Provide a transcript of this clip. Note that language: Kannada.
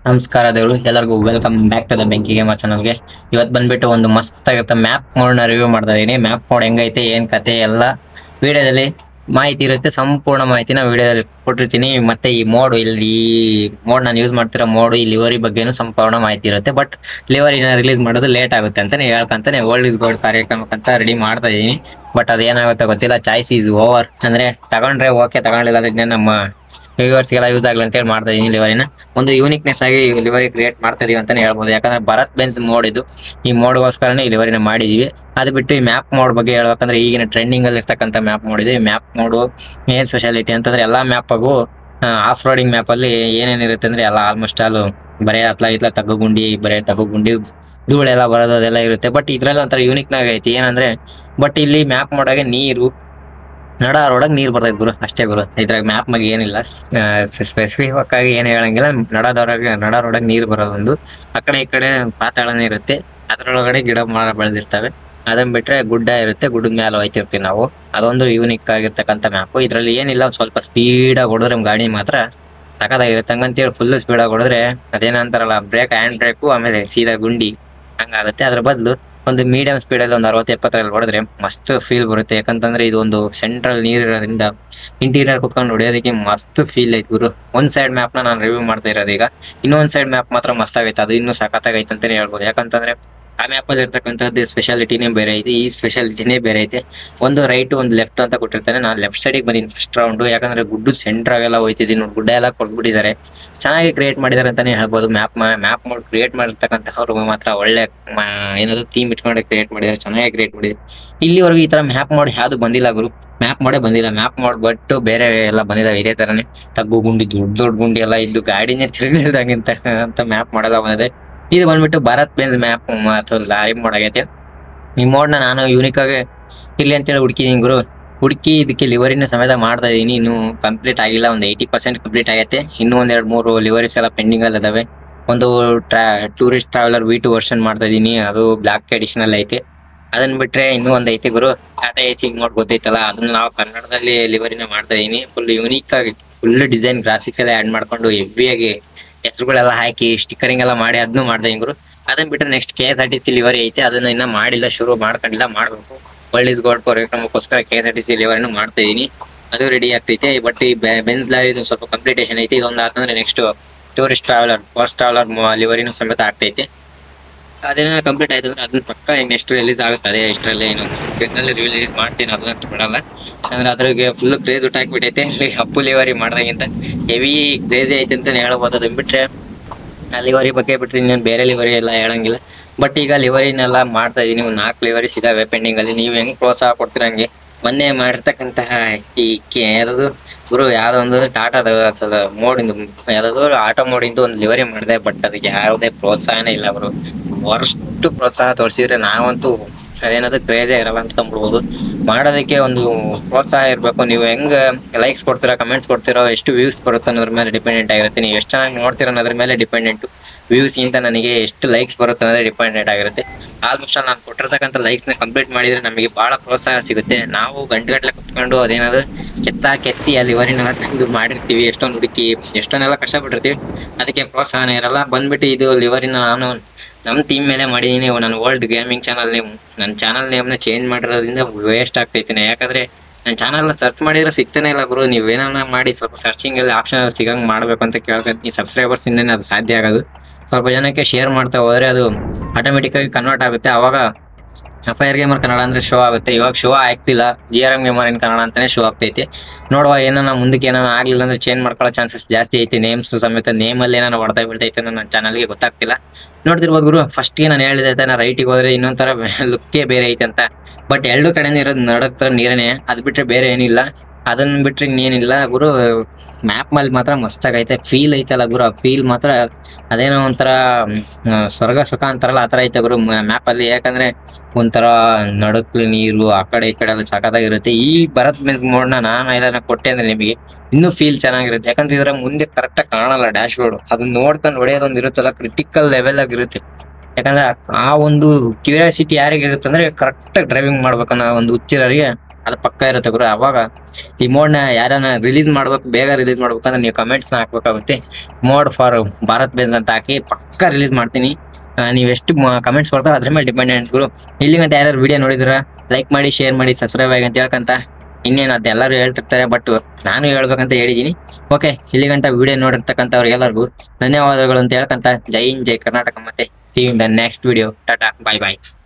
ನಮಸ್ಕಾರ ದೇವರು ಎಲ್ಲರಿಗೂ welcome back to the Benki gamer ಚಾನಲ್ಗೆ ಇವತ್ತು ಬಂದ್ಬಿಟ್ಟು ಒಂದು ಮಸ್ತ್ ಆಗಿರುತ್ತೆ ಮ್ಯಾಪ್ ಮೋಡ್ನ ರಿವ್ಯೂ ಮಾಡ್ತಾ ಇದೀನಿ ಮ್ಯಾಪ್ ಮೋಡ್ ಹೆಂಗೈತೆ ಏನ್ ಕತೆ ಎಲ್ಲ ವಿಡಿಯೋದಲ್ಲಿ ಮಾಹಿತಿ ಇರುತ್ತೆ ಸಂಪೂರ್ಣ ಮಾಹಿತಿನ ವಿಡಿಯೋದಲ್ಲಿ ಕೊಟ್ಟಿರ್ತೀನಿ ಮತ್ತೆ ಈ ಮೋಡ್ ಇಲ್ಲಿ ಈ ಮೋಡ್ ನಾನು ಯೂಸ್ ಮಾಡ್ತಿರೋ ಮೋಡ್ ಈ ಲಿವರಿ ಬಗ್ಗೆನೂ ಸಂಪೂರ್ಣ ಮಾಹಿತಿ ಇರುತ್ತೆ ಬಟ್ ಲಿವರಿನ ರಿಲೀಸ್ ಮಾಡೋದು ಲೇಟ್ ಆಗುತ್ತೆ ಅಂತಾನೆ ಹೇಳ್ಕಂತಾನೆ ಓಲ್ಡ್ ಇಸ್ ಗೋಲ್ಡ್ ಕಾರ್ಯಕ್ರಮಕ್ಕಂತ ರೆಡಿ ಮಾಡ್ತಾ ಇದೀನಿ ಬಟ್ ಅದೇನಾಗುತ್ತೆ ಗೊತ್ತಿಲ್ಲ ಚಾಯ್ಸ್ ಈಸ್ ಓವರ್ ಅಂದ್ರೆ ತಗೊಂಡ್ರೆ ಓಕೆ ತಗೊಂಡಿಲ್ಲ ಅದಕ್ಕೆ ನಮ್ಮ ವ್ಯೂವರ್ಸ್ಗೆಲ್ಲ ಯೂಸ್ ಆಗಲಿ ಅಂತ ಹೇಳಿ ಮಾಡ್ತಾ ಇದೀನಿ ಲಿವರಿನ ಒಂದು ಯೂನಿಕ್ನೆಸ್ ಆಗಿ ಲಿವರಿ ಕ್ರಿಯೇಟ್ ಮಾಡ್ತಾ ಇದೀವಿ ಅಂತಾನೆ ಹೇಳ್ಬೋದು ಯಾಕಂದ್ರೆ ಭರತ್ ಬೆನ್ಸ್ ಮೋಡ್ ಇದು ಈ ಮೋಡ್ಗೋಸ್ಕರನೇ ಈ ಲಿವರಿನ ಮಾಡಿದೀವಿ ಅದು ಬಿಟ್ಟು ಈ ಮ್ಯಾಪ್ ಮೋಡ್ ಬಗ್ಗೆ ಹೇಳ್ಬೇಕಂದ್ರೆ ಈಗಿನ ಟ್ರೆಂಡಿಂಗ್ ಅಲ್ಲಿ ಇರ್ತಕ್ಕಂಥ ಮ್ಯಾಪ್ ಮೋಡ್ ಇದೆ ಈ ಮ್ಯಾಪ್ ಮೋಡ್ ಏನ್ ಸ್ಪೆಷಾಲಿಟಿ ಅಂತಂದ್ರೆ ಎಲ್ಲಾ ಮ್ಯಾಪಾಗೂ ಆಫ್ ರೋಡಿಂಗ್ ಮ್ಯಾಪ್ ಅಲ್ಲಿ ಏನೇನಿರುತ್ತೆ ಅಂದ್ರೆ ಎಲ್ಲ ಆಲ್ಮೋಸ್ಟ್ ಆಲ್ ಬರೇ ಅತ್ಲ ಇತ್ಲ ತಗ್ಗು ಗುಂಡಿ ಬರೇ ತಗ್ಗು ಗುಂಡಿ ಧೂಳೆಲ್ಲ ಬರೋದು ಅದೆಲ್ಲ ಇರುತ್ತೆ ಬಟ್ ಇದ್ರಲ್ಲಿ ಒಂಥರ ಯೂನಿಕ್ ನಾಗ ಐತಿ ಏನಂದ್ರೆ ಬಟ್ ಇಲ್ಲಿ ಮ್ಯಾಪ್ ಮಾಡೋಕೆ ನೀರು ನಡ ರೋಡಾಗ ನೀರ್ ಬರ್ತೈತೆ ಗುರು ಅಷ್ಟೇ ಗುರು ಇದ್ರಾಗ ಮ್ಯಾಪ್ ಬಗ್ಗೆ ಏನಿಲ್ಲ ಸ್ಪೆಸಿಫಿಕ್ ಆಗಿ ಏನ್ ಹೇಳಂಗಿಲ್ಲ ನಡದೊಳಗೆ ನಡ ರೋಡಾಗ ನೀರ್ ಬರೋದೊಂದು ಆ ಕಡೆ ಈ ಕಡೆ ಪಾತಾಳನೇ ಇರುತ್ತೆ ಅದ್ರೊಳಗಡೆ ಗಿಡ ಮರ ಬೆಳೆದಿರ್ತವೆ ಅದನ್ನ ಬಿಟ್ರೆ ಗುಡ್ಡ ಇರುತ್ತೆ ಗುಡ್ಡದ ಮೇಲೆ ಹೋಯ್ತಿರ್ತೀವಿ ನಾವು ಅದೊಂದು ಯೂನಿಕ್ ಆಗಿರ್ತಕ್ಕಂಥ ಮ್ಯಾಪ್ ಇದ್ರಲ್ಲಿ ಏನಿಲ್ಲ ಒಂದ್ ಸ್ವಲ್ಪ ಸ್ಪೀಡ್ ಆಗಿ ಹೊಡೆದ್ರೆ ನಮ್ ಗಾಡಿ ಮಾತ್ರ ಸಖತ್ತಾಗಿರುತ್ತೆ ಹಂಗಂತೇಳಿ ಫುಲ್ ಸ್ಪೀಡ್ ಆಗಿ ಹೊಡೆದ್ರೆ ಅದೇನಂತಾರಲ್ಲ ಬ್ರೇಕ್ ಹ್ಯಾಂಡ್ ಬ್ರೇಕು ಆಮೇಲೆ ಸೀದಾ ಗುಂಡಿ ಹಂಗಾಗುತ್ತೆ ಅದ್ರ ಬದಲು ಒಂದು ಮೀಡಿಯಂ ಸ್ಪೀಡ್ ಅಲ್ಲಿ ಒಂದು ಅರವತ್ತು ಎಪ್ಪತ್ತರಲ್ಲಿ ಹೊಡೆದ್ರೆ ಮಸ್ತ್ ಫೀಲ್ ಬರುತ್ತೆ ಯಾಕಂತಂದ್ರೆ ಇದು ಒಂದು ಸೆಂಟ್ರಲ್ ನೀರ್ ಇರೋದ್ರಿಂದ ಇಂಟೀರಿಯರ್ ಕುತ್ಕೊಂಡು ಹೊಡೆಯೋದಕ್ಕೆ ಮಸ್ತ್ ಫೀಲ್ ಐತಿ ಗುರು ಒಂದ್ ಸೈಡ್ ಮ್ಯಾಪ್ ನ ನಾನು ರಿವ್ಯೂ ಮಾಡ್ತಾ ಇರೋದು ಈಗ ಇನ್ನೊಂದ್ ಸೈಡ್ ಮ್ಯಾಪ್ ಮಾತ್ರ ಮಸ್ತ್ ಆಗೈತೆ ಅದು ಇನ್ನೂ ಸಖತ್ತಾಗೈತೆ ಅಂತಾನೆ ಹೇಳ್ಬೋದು ಯಾಕಂತಂದ್ರೆ ಆ ಮ್ಯಾಪ್ ಅಲ್ಲಿ ಇರ್ತಕ್ಕಂಥದ್ದು ಸ್ಪೆಷಾಲಿಟಿನೇ ಬೇರೆ ಐತೆ ಈ ಸ್ಪೆಷಾಲಿಟಿನೇ ಬೇರೆ ಐತೆ ಒಂದು ರೈಟ್ ಒಂದು ಲೆಫ್ಟ್ ಅಂತ ಕೊಟ್ಟಿರ್ತಾನೆ ನಾನು ಲೆಫ್ಟ್ ಸೈಡಿಗೆ ಬಂದಿನಿ ಫಸ್ಟ್ ರೌಂಡ್ ಯಾಕಂದ್ರೆ ಗುಡ್ಡು ಸೆಂಟರ್ ಆಗೆಲ್ಲ ಹೋಯ್ತಿದ್ದೀನಿ ನೋಡಿ ಗುಡ್ಡ ಎಲ್ಲ ಕೊಡ್ಬಿಟ್ಟಿದ್ದಾರೆ ಚೆನ್ನಾಗಿ ಕ್ರಿಯೇಟ್ ಮಾಡಿದ್ದಾರೆ ಅಂತಾನೆ ಹೇಳ್ಬೋದು ಮ್ಯಾಪ್ ಮ್ಯಾಪ್ ಮೋಡ್ ಕ್ರಿಯೇಟ್ ಮಾಡಿರ್ತಕ್ಕಂಥವ್ರು ಮಾತ್ರ ಒಳ್ಳೆ ಮ- ಏನದು ಥೀಮ್ ಇಟ್ಕೊಂಡು ಕ್ರಿಯೇಟ್ ಮಾಡಿದ್ದಾರೆ ಚೆನ್ನಾಗಿ ಕ್ರಿಯೇಟ್ ಮಾಡಿದ್ದಾರೆ ಇಲ್ಲಿವರೆಗೂ ಈ ತರ ಮ್ಯಾಪ್ ಮೋಡ್ ಯಾವ್ದು ಬಂದಿಲ್ಲ ಗುರು ಮ್ಯಾಪ್ ಮಾಡೇ ಬಂದಿಲ್ಲ ಮ್ಯಾಪ್ ಮೋಡ್ ಬಟ್ ಬೇರೆ ಎಲ್ಲ ಬಂದಿದಾವೆ ಇದೇ ತರನೇ ತಗ್ಗು ಗುಂಡಿ ದೊಡ್ಡ ದೊಡ್ಡ ಗುಂಡಿ ಎಲ್ಲ ಇದ್ದು ಗಾಡಿನೇ ತಿರುಗಿಲ್ದಂಗಿಂತ ಅಂತ ಮ್ಯಾಪ್ ಮಾಡೋಲ್ಲ ಬಂದಿದೆ ಇದು ಬಂದ್ಬಿಟ್ಟು ಭಾರತ್ ಬೇನ್ಸ್ ಮ್ಯಾಪ್ ಅಥವಾ ಲಾರಿ ಮೋಡ್ ಆಗೈತೆ ಈ ಮೋಡ್ ನ ನಾನು ಯೂನಿಕ್ ಆಗಿ ಇಲ್ಲಿ ಅಂತೇಳಿ ಹುಡುಕಿದೀನಿ ಗುರು ಹುಡುಕಿ ಇದಕ್ಕೆ ಲಿವರಿನ ಸಮೇತ ಮಾಡ್ತಾ ಇದೀನಿ ಇನ್ನು ಕಂಪ್ಲೀಟ್ ಆಗಿಲ್ಲ ಒಂದು ಏಯ್ಟಿ ಪರ್ಸೆಂಟ್ ಕಂಪ್ಲೀಟ್ ಆಗೈತೆ ಇನ್ನೂ ಒಂದ್ ಎರಡ್ ಮೂರು ಲಿವರೀಸ್ ಎಲ್ಲ ಪೆಂಡಿಂಗ್ ಅಲ್ಲಿ ಇದಾವೆ ಒಂದು ಟ್ರಾ tourist traveller V two version ಮಾಡ್ತಾ ಇದೀನಿ ಅದು ಬ್ಲಾಕ್ ಎಡಿಷನಲ್ ಐತೆ ಅದನ್ನ ಬಿಟ್ರೆ ಇನ್ನೂ ಒಂದ್ ಐತಿ ಗುರು ಟಾಟಾ ಎಸಿ ಮೋಡ್ ಗೊತ್ತೈತಲ್ಲ ಅದನ್ನ ನಾವು ಕನ್ನಡದಲ್ಲಿ ಲಿವರಿನ ಮಾಡ್ತಾ ಇದೀನಿ ಫುಲ್ ಯೂನಿಕ್ ಆಗಿ ಫುಲ್ ಡಿಸೈನ್ ಗ್ರಾಫಿಕ್ಸ್ ಎಲ್ಲ ಆಡ್ ಮಾಡ್ಕೊಂಡು ಹೆವಿ ಆಗಿ ಹೆಸರುಗಳೆಲ್ಲ ಹಾಕಿ ಸ್ಟಿಕ್ಕರಿಂಗ್ ಎಲ್ಲ ಮಾಡಿ ಅದನ್ನು ಮಾಡ್ದೆ ಗುರು ಅದನ್ನ ಬಿಟ್ರೆ next K S R T C livery ಐತೆ ಅದನ್ನ ಇನ್ನ ಮಾಡಿಲ್ಲ ಶುರು ಮಾಡ್ಕೊಂಡಿಲ್ಲ ಮಾಡ್ಬೇಕು ವರ್ಲ್ಡ್ ಇಸ್ ಗೋಲ್ಡ್ ಕಾರ್ಯಕ್ರಮಕ್ಕೋಸ್ಕರ K S R T C ಲಿವರಿನ ಮಾಡ್ತಾ ಇದೀನಿ ಅದು ರೆಡಿ ಆಗ್ತೈತೆ ಬಟ್ ಈ ಬೆನ್ಸ್ ಲಾರಿ ಇದು ಸ್ವಲ್ಪ ಕಂಪ್ಲೀಟೇಷನ್ ಐತಿ ಇದೊಂದು ಆತಂದ್ರೆ next tourist traveller first traveller ಲಿವರಿನೂ ಸಮೇತ ಆಗ್ತೈತೆ ಅದೇನ ಕಂಪ್ಲೀಟ್ ಆಯ್ತು ಅಂದ್ರೆ ಅದನ್ನ ಪಕ್ಕ ನೆಕ್ಸ್ಟ್ ರಿಲೀಸ್ ಆಗುತ್ತೆ ಅದೇ ಇಷ್ಟರಲ್ಲಿ ಏನು ದಿನದಲ್ಲಿ ರಿಲೀಸ್ ಮಾಡ್ತೀನಿ ಅದನ್ನಂತೂ ಬಿಡಲ್ಲ ಅಂದ್ರೆ ಅದ್ರಿಗೆ ಫುಲ್ ಕ್ರೇಜ್ ಊಟ ಹಾಕ್ಬಿಟ್ಟೈತೆ ಇಲ್ಲಿ ಅಪ್ಪು ಲಿವರಿ ಮಾಡ್ದಾಗಿಂತ ಹೆವಿ ಕ್ರೇಜಿ ಐತೆ ಅಂತಾನೆ ಹೇಳ್ಬೋದು ಅದನ್ನ ಬಿಟ್ರೆ ಆ ಲಿವರಿ ಬಗ್ಗೆ ಬಿಟ್ರೆ ಇನ್ನೇನು ಬೇರೆ ಲಿವರಿ ಎಲ್ಲ ಹೇಳಂಗಿಲ್ಲ ಬಟ್ ಈಗ ಲಿವರಿನೆಲ್ಲ ಮಾಡ್ತಾ ಇದೀನಿ ಒಂದು ನಾಲ್ಕು ಲಿವರೀಸ್ ಇದಾವೆ ಪೆಂಡಿಂಗ್ ಅಲ್ಲಿ ನೀವು ಹೆಂಗ್ ಪ್ರೋತ್ಸಾಹ ಕೊಡ್ತೀರಂಗೆ ಮೊನ್ನೆ ಮಾಡಿರ್ತಕ್ಕಂತಹ ಈ ಕೆ ಯಾವ್ದು ಗುರು ಯಾವ್ದೋ ಒಂದು ಟಾಟಾದ ಮೋಡಿಂದು ಯಾವ್ದಾದ್ರು ಆಟೋ ಮೋಡಿಂದು ಒಂದು ಲಿವರಿ ಮಾಡಿದೆ ಬಟ್ ಅದಕ್ಕೆ ಯಾವುದೇ ಪ್ರೋತ್ಸಾಹನೇ ಇಲ್ಲ ಅವರು ವರ್ಸ್ಟ್ ಪ್ರೋತ್ಸಾಹ ತೋರಿಸಿದ್ರೆ ನಾವಂತೂ ಅದೇನದು ಕ್ರೇಜೇ ಇರಲ್ಲ ಅಂತ ಅಂದ್ಬಿಡ್ಬೋದು ಮಾಡೋದಕ್ಕೆ ಒಂದು ಪ್ರೋತ್ಸಾಹ ಇರಬೇಕು ನೀವು ಹೆಂಗ್ ಲೈಕ್ಸ್ ಕೊಡ್ತೀರಾ ಕಮೆಂಟ್ಸ್ ಕೊಡ್ತೀರೋ ಎಷ್ಟು ವ್ಯೂಸ್ ಬರುತ್ತೆ ಅನ್ನೋದ್ರ ಮೇಲೆ ಡಿಪೆಂಡೆಂಟ್ ಆಗಿರುತ್ತೆ ನೀವು ಎಷ್ಟು ಚೆನ್ನಾಗಿ ನೋಡ್ತೀರ ಅನ್ನೋದ್ರ ಮೇಲೆ ಡಿಪೆಂಡೆಂಟ್ ವ್ಯೂಸ್ ಇಂದ ನನಗೆ ಎಷ್ಟು ಲೈಕ್ಸ್ ಬರುತ್ತೆ ಅನ್ನೋದೇ ಡಿಪೆಂಡೆಂಟ್ ಆಗಿರುತ್ತೆ ಆಲ್ಮೋಸ್ಟ್ ನಾನು ಕೊಟ್ಟಿರ್ತಕ್ಕಂಥ ಲೈಕ್ಸ್ ನ ಕಂಪ್ಲೀಟ್ ಮಾಡಿದ್ರೆ ನಮಗೆ ಬಹಳ ಪ್ರೋತ್ಸಾಹ ಸಿಗುತ್ತೆ ನಾವು ಗಂಟೆಗಟ್ಟಲೆ ಕುತ್ಕೊಂಡು ಅದೇನಾದ್ರು ಕೆತ್ತ ಕೆತ್ತಿ ಅಲ್ಲಿ ಇವರಿನೆಲ್ಲ ತಂದು ಮಾಡಿರ್ತೀವಿ ಎಷ್ಟೊಂದು ಹುಡುಕಿ ಎಷ್ಟೊಂದೆಲ್ಲ ಕಷ್ಟಪಟ್ಟಿರ್ತೀವಿ ಅದಕ್ಕೆ ಪ್ರೋತ್ಸಾಹನೇ ಇರಲ್ಲ ಬಂದ್ಬಿಟ್ಟು ಇದು ಲಿವರಿನ ನಾನು ನಮ್ಮ ಟೀಮ್ ಮೇಲೆ ಮಾಡಿದೀನಿ ನನ್ನ ಓಲ್ಡ್ ಗೇಮಿಂಗ್ ಚಾನಲ್ ನೇಮ್ ನನ್ನ ಚಾನಲ್ ನೇಮ್ನ ಚೇಂಜ್ ಮಾಡಿರೋದ್ರಿಂದ ವೇಸ್ಟ್ ಆಗ್ತೈತೆ ಯಾಕಂದ್ರೆ ನನ್ನ ಚಾನಲ್ ಸರ್ಚ್ ಮಾಡಿದ್ರೆ ಸಿಗ್ತಾನೆ ಇಲ್ಲ ಗುರು ನೀವು ಏನಾನ ಮಾಡಿ ಸ್ವಲ್ಪ ಸರ್ಚಿಂಗ್ ಅಲ್ಲಿ ಆಪ್ಷನ್ ಅಲ್ಲಿ ಸಿಗಂಗ್ ಮಾಡ್ಬೇಕು ಅಂತ ಕೇಳ್ಕೊಂತೀನಿ ಸಬ್ಸ್ಕ್ರೈಬರ್ಸ್ ಇಂದನೇ ಅದು ಸಾಧ್ಯ ಆಗೋದು ಸ್ವಲ್ಪ ಜನಕ್ಕೆ ಶೇರ್ ಮಾಡ್ತಾ ಹೋದ್ರೆ ಅದು ಆಟೋಮೆಟಿಕ್ ಆಗಿ ಕನ್ವರ್ಟ್ ಆಗುತ್ತೆ ಅವಾಗ ಎಫ್ ಗೇಮರ್ ಕನ್ನಡ ಅಂದ್ರೆ ಶೋ ಆಗುತ್ತೆ ಇವಾಗ ಶೋ ಆಗ್ತಿಲ್ಲ G R M gamer in Kannada ಅಂತಾನೆ ಶೋ ಆಗ್ತೈತಿ ನೋಡುವ ಏನಾನ ಮುಂದಕ್ಕೆ ಏನಾನ ಆಗ್ಲಿಲ್ಲ ಅಂದ್ರೆ ಚೇಂಜ್ ಮಾಡ್ಕೊಳ್ಳೋ ಚಾನ್ಸಸ್ ಜಾಸ್ತಿ ಐತಿ ನೇಮ್ಸ್ ಸಮೇತ ನೇಮ್ ಅಲ್ಲಿ ಏನಾನ ಹೊಡೆದ ಬೀಳ್ತೈತೆ ಅನ್ನೋ ನನ್ನ ಚಾನಲ್ಗೆ ಗೊತ್ತಾಗ್ತಿಲ್ಲ ನೋಡ್ತಿರ್ಬೋದು ಗುರು ಫಸ್ಟ್ ಗೆ ನಾನು ಹೇಳಿದೆ ನಾ ರೈಟಿಗೆ ಹೋದ್ರೆ ಇನ್ನೊಂದ್ ತರ ಲುಕ್ಕೇ ಬೇರೆ ಐತೆ ಅಂತ ಬಟ್ ಎರಡು ಕಡೆನೇ ಇರೋದು ನಡಕ್ತರ ನೀರನೇ ಅದ್ ಬಿಟ್ರೆ ಬೇರೆ ಏನಿಲ್ಲ ಅದನ್ನ ಬಿಟ್ರೆ ಇನ್ನೇನಿಲ್ಲ ಗುರು ಮ್ಯಾಪ್ ಮೇಲೆ ಮಾತ್ರ ಮಸ್ತ್ ಆಗೈತೆ ಫೀಲ್ ಐತಲ್ಲ ಗುರು ಆ ಫೀಲ್ ಮಾತ್ರ ಅದೇನೋ ಒಂಥರ ಮ್, ಆ, ಸ್ವರ್ಗ ಸುಖ ಅಂತಾರಲ್ಲ ಆತರ ಐತೆ ಗುರು ಮ್ಯಾಪ್ ಅಲ್ಲಿ ಯಾಕಂದ್ರೆ ಒಂಥರ ನಡುಕ್ಲು ನೀರು ಆ ಕಡೆ ಈ ಕಡೆ ಎಲ್ಲ ಸಖತ್ತಾಗಿರುತ್ತೆ ಈ ಭರತ್ ಮೆನ್ಸ್ ಮೋಡ್ ನ ನಾನು ಎಲ್ಲ ಕೊಟ್ಟೆ ಅಂದ್ರೆ ನಿಮಗೆ ಇನ್ನೂ ಫೀಲ್ ಚೆನ್ನಾಗಿರುತ್ತೆ ಯಾಕಂದ್ರೆ ಇದ್ರ ಮುಂದೆ ಕರೆಕ್ಟ್ ಆಗಿ ಕಾಣಲ್ಲ ಡ್ಯಾಶ್ ಬೋರ್ಡ್ ಅದನ್ನ ನೋಡ್ಕೊಂಡು ಹೊಡೆಯೋದೊಂದು ಇರುತ್ತಲ್ಲ ಕ್ರಿಟಿಕಲ್ ಲೆವೆಲ್ ಆಗಿರುತ್ತೆ ಯಾಕಂದ್ರೆ ಆ- ಆ ಒಂದು ಕ್ಯೂರಿಯಾಸಿಟಿ ಯಾರಿಗೆ ಇರುತ್ತೆ ಅಂದ್ರೆ ಕರೆಕ್ಟ್ ಆಗಿ ಡ್ರೈವಿಂಗ್ ಮಾಡ್ಬೇಕನ್ನೋ ಒಂದು ಹುಚ್ಚಿರೋರಿಗೆ ಅದು ಪಕ್ಕ ಇರುತ್ತೆ ಗುರು ಅವಾಗ ಈ ಮೋಡ್ನ ಯಾರನ್ನ ರಿಲೀಸ್ ಮಾಡ್ಬೇಕು ಬೇಗ ರಿಲೀಸ್ ಮಾಡ್ಬೇಕು ಅಂದ್ರೆ ನೀವು ಕಮೆಂಟ್ಸ್ ನ ಹಾಕ್ಬೇಕಾಗುತ್ತೆ ಮೋಡ್ ಫಾರ್ ಭಾರತ್ ಬೇಸ್ ಅಂತ ಹಾಕಿ ಪಕ್ಕ ರಿಲೀಸ್ ಮಾಡ್ತೀನಿ ಆ, ನೀವ್ ಎಷ್ಟು ಕಮೆಂಟ್ಸ್ ಬರ್ತಾವ ಅದ್ರ ಮೇಲೆ ಡಿಪೆಂಡೆಂಟ್ ಗುರು ಇಲ್ಲಿ ಗಂಟೆ ಯಾರು ವಿಡಿಯೋ ನೋಡಿದ್ರ ಲೈಕ್ ಮಾಡಿ ಶೇರ್ ಮಾಡಿ ಸಬ್ಸ್ಕ್ರೈಬ್ ಆಗಿ ಅಂತ ಹೇಳ್ಕಂತ ಇನ್ನೇನು ಅದ್ ಎಲ್ಲರೂ ಹೇಳ್ತಿರ್ತಾರೆ ಬಟ್ ನಾನು ಹೇಳ್ಬೇಕಂತ ಹೇಳಿದೀನಿ ಓಕೆ ಇಲ್ಲಿ ಗಂಟ ವಿಡಿಯೋ ನೋಡಿರ್ತಕ್ಕಂಥವ್ರಿಗೆಲ್ಲರಿಗೂ ಧನ್ಯವಾದಗಳು ಅಂತ ಹೇಳ್ಕಂತ ಜೈ ಹಿಂದ್ ಜೈ ಕರ್ನಾಟಕ ಮತ್ತೆ see in the next video tata bye bye